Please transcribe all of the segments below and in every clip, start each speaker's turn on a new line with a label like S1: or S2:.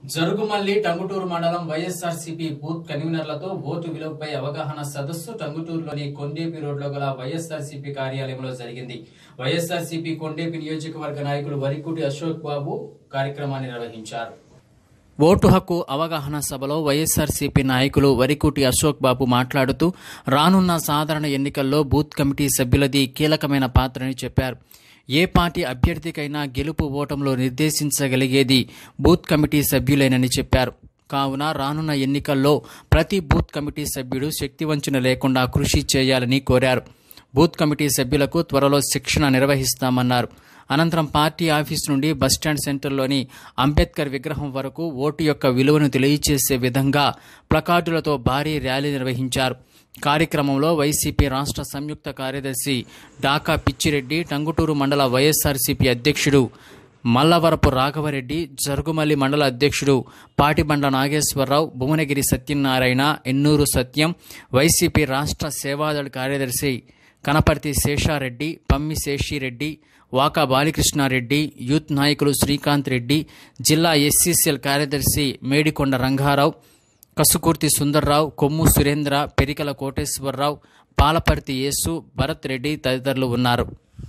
S1: జరుగుమల్లి టంగుటూరు మండలం YSRCP booth కన్వీనర్లతో vote విలువపై అవగాహన సదస్సు టంగుటూరులోని కొండేపి రోడ్లో గల వైఎస్ఆర్సీపీ కార్యాలయంలో జరిగింది వైఎస్ఆర్సీపీ కొండేపి నియోజకవర్గ నాయకులు వరికుటి అశోక్ బాబు కార్యక్రమాన్ని నిర్వహించారు ఓటు హక్కు అవగాహన సభలో వైఎస్ఆర్సీపీ నాయకులు వరికుటి అశోక్ బాబు మాట్లాడుతూ రానున్న సాధారణ ఎన్నికల్లో బూత్ కమిటీ సభ్యులది కీలకమైన పాత్రని చెప్పారు ఏ పార్టీ అభ్యర్థికైనా గెలుపు ఓటంలో నిర్దేశించగలిగేది బూత్ కమిటీ సభ్యులేనని చెప్పారు కావున రానున్న ఎన్నికల్లో ప్రతి బూత్ కమిటీ సభ్యుడు శక్తివంచన లేకుండా కృషి చేయాలని కోరారు బూత్ కమిటీ సభ్యులకు త్వరలో శిక్షణ నిర్వహిస్తామన్నారు అనంతరం పార్టీ ఆఫీస్ నుండి బస్టాండ్ సెంటర్లోని అంబేద్కర్ విగ్రహం వరకు ఓటు యొక్క విలువను తెలియచేసే విధంగా ప్లకార్డులతో భారీ ర్యాలీ నిర్వహించారు కార్యక్రమంలో వైసీపీ రాష్ట్ర సంయుక్త కార్యదర్శి డాకా పిచ్చిరెడ్డి టంగుటూరు మండల వైఎస్ఆర్సీపీ అధ్యక్షుడు మల్లవరపు రాఘవరెడ్డి జరుగుమల్లి మండల అధ్యక్షుడు పాటిబండ నాగేశ్వరరావు భువనగిరి సత్యనారాయణ ఎన్నూరు సత్యం వైసీపీ రాష్ట్ర సేవాదళ కార్యదర్శి కనపర్తి శేషారెడ్డి పమ్మి శేషిరెడ్డి వాకా బాలకృష్ణారెడ్డి యూత్ నాయకులు శ్రీకాంత్ రెడ్డి జిల్లా ఎస్సీసీఎల్ కార్యదర్శి మేడికొండ రంగారావు కసుకూర్తి సుందర్రావు కొమ్ము సురేంద్ర పెరికల కోటేశ్వరరావు పాలపర్తి యేసు భరత్ రెడ్డి తదితరులు ఉన్నారు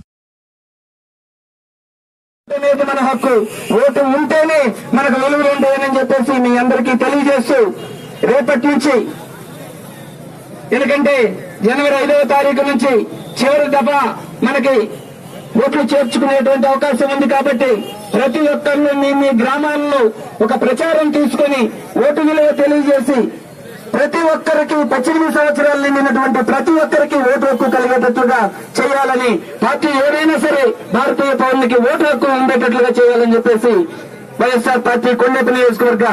S2: అనేది మన హక్కు ఓటు ఉంటేనే మనకు విలువలు ఉండేదని చెప్పేసి మీ అందరికీ తెలియజేస్తూ రేపటి నుంచి ఎందుకంటే జనవరి ఐదవ తారీఖు నుంచి చివరి దఫ మనకి ఓట్లు చేర్చుకునేటువంటి అవకాశం ఉంది కాబట్టి ప్రతి ఒక్కరిని మీ మీ గ్రామాల్లో ఒక ప్రచారం తీసుకొని ఓటు విలువ తెలియజేసి ప్రతి ఒక్కరికి పద్దెనిమిది సంవత్సరాలు నిండినటువంటి ప్రతి ఒక్కరికి ఓటు హక్కు కలిగేటట్లుగా చేయాలని పార్టీ ఏదైనా సరే భారతీయ పౌరులకి ఓటు హక్కు ఉండేటట్లుగా చేయాలని చెప్పేసి వైఎస్ఆర్ పార్టీ కొండపి నియోజకవర్గ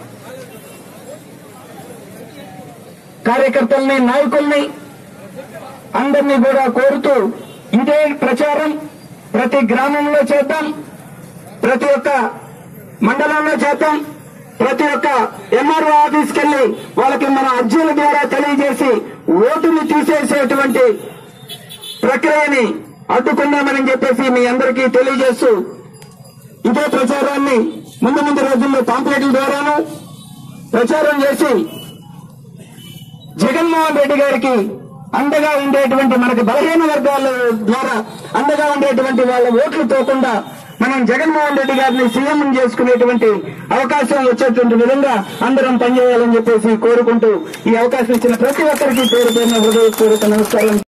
S2: కార్యకర్తల్ని నాయకుల్ని అందరినీ కూడా కోరుతూ ఇదే ప్రచారం ప్రతి గ్రామంలో చేద్దాం ప్రతి ఒక్క మండలంలో చేద్దాం ప్రతి ఒక్క ఎంఆర్ఓ ఆఫీస్కి వెళ్లి వాళ్ళకి మన అర్జీల ద్వారా తెలియజేసి ఓటుని తీసేసేటువంటి ప్రక్రియని అడ్డుకుందామని చెప్పేసి మీ అందరికీ తెలియజేస్తూ ఇదే ప్రచారాన్ని ముందు ముందు రోజుల్లో పాంప్లెట్ల ద్వారాను ప్రచారం చేసి జగన్మోహన్ రెడ్డి గారికి అండగా ఉండేటువంటి మనకి బలహీన వర్గాల ద్వారా అండగా ఉండేటువంటి వాళ్ళ ఓట్లు పోకుండా మనం జగన్మోహన్ రెడ్డి గారిని సీఎం చేసుకునేటువంటి అవకాశం వచ్చేటువంటి విధంగా అందరం పనిచేయాలని చెప్పేసి కోరుకుంటూ ఈ అవకాశం ఇచ్చిన ప్రతి ఒక్కరికి పేరు పేరున హృదయపూర్వక నమస్కారం